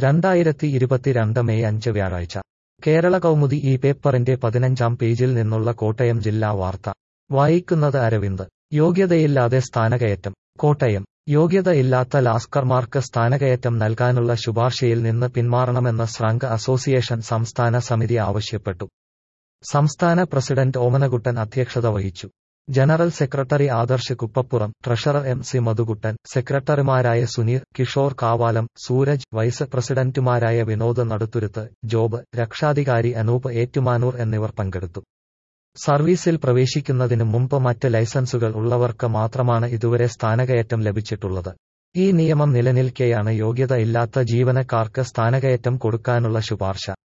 രണ്ടായിരത്തി ഇരുപത്തിരണ്ട് മെയ് അഞ്ച് വ്യാഴാഴ്ച കേരള കൗമുദി ഈ പേപ്പറിന്റെ പതിനഞ്ചാം പേജിൽ നിന്നുള്ള കോട്ടയം ജില്ലാ വാർത്ത വായിക്കുന്നത് അരവിന്ദ് യോഗ്യതയില്ലാതെ സ്ഥാനകയറ്റം കോട്ടയം യോഗ്യത ഇല്ലാത്ത ലാസ്കർമാർക്ക് സ്ഥാനകയറ്റം നൽകാനുള്ള ശുപാർശയിൽ നിന്ന് പിന്മാറണമെന്ന് ശ്രാങ്ക് അസോസിയേഷൻ സംസ്ഥാന സമിതി ആവശ്യപ്പെട്ടു സംസ്ഥാന പ്രസിഡന്റ് ഓമനകുട്ടൻ അധ്യക്ഷത വഹിച്ചു general secretary Adarsh Kuppappuram treasurer M C Madhukuttan സെക്രട്ടറിമാരായ സുനീർ കിഷോർ കാവാലം സൂരജ് വൈസ് പ്രസിഡന്റുമാരായ വിനോദ് നടുത്തുരുത്ത് ജോബ് രക്ഷാധികാരി അനൂപ് ഏറ്റുമാനൂർ എന്നിവർ പങ്കെടുത്തു സർവീസിൽ പ്രവേശിക്കുന്നതിന് മുമ്പ് മറ്റ് ലൈസൻസുകൾ ഉള്ളവർക്ക് മാത്രമാണ് ഇതുവരെ സ്ഥാനകയറ്റം ലഭിച്ചിട്ടുള്ളത് ഈ നിയമം നിലനിൽക്കെയാണ് യോഗ്യത ഇല്ലാത്ത ജീവനക്കാർക്ക് സ്ഥാനകയറ്റം കൊടുക്കാനുള്ള ശുപാർശ